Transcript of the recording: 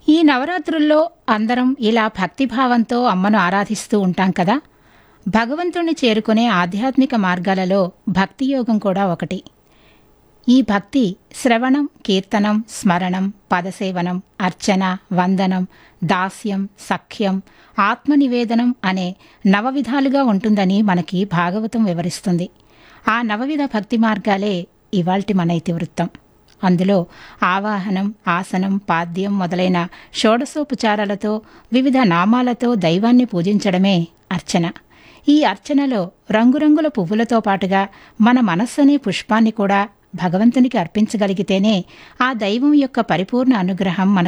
ఈ నవరాత్రుల్లో అందరం ఇలా భక్తిభావంతో అమ్మను ఆరాధిస్తూ ఉంటాం కదా భగవంతుణ్ణి చేరుకునే ఆధ్యాత్మిక మార్గాలలో భక్తి యోగం కూడా ఒకటి ఈ భక్తి శ్రవణం కీర్తనం స్మరణం పదసేవనం అర్చన వందనం దాస్యం సఖ్యం ఆత్మనివేదనం అనే నవవిధాలుగా ఉంటుందని మనకి భాగవతం వివరిస్తుంది ఆ నవవిధ భక్తి మార్గాలే ఇవాల్టి మన ఇతివృత్తం అందులో ఆవాహనం ఆసనం పాద్యం మొదలైన షోడశోపచారాలతో వివిధ నామాలతో దైవాన్ని పూజించడమే అర్చన ఈ అర్చనలో రంగురంగుల పువ్వులతో పాటుగా మన మనస్సనే పుష్పాన్ని కూడా భగవంతునికి అర్పించగలిగితేనే ఆ దైవం యొక్క పరిపూర్ణ అనుగ్రహం మనకు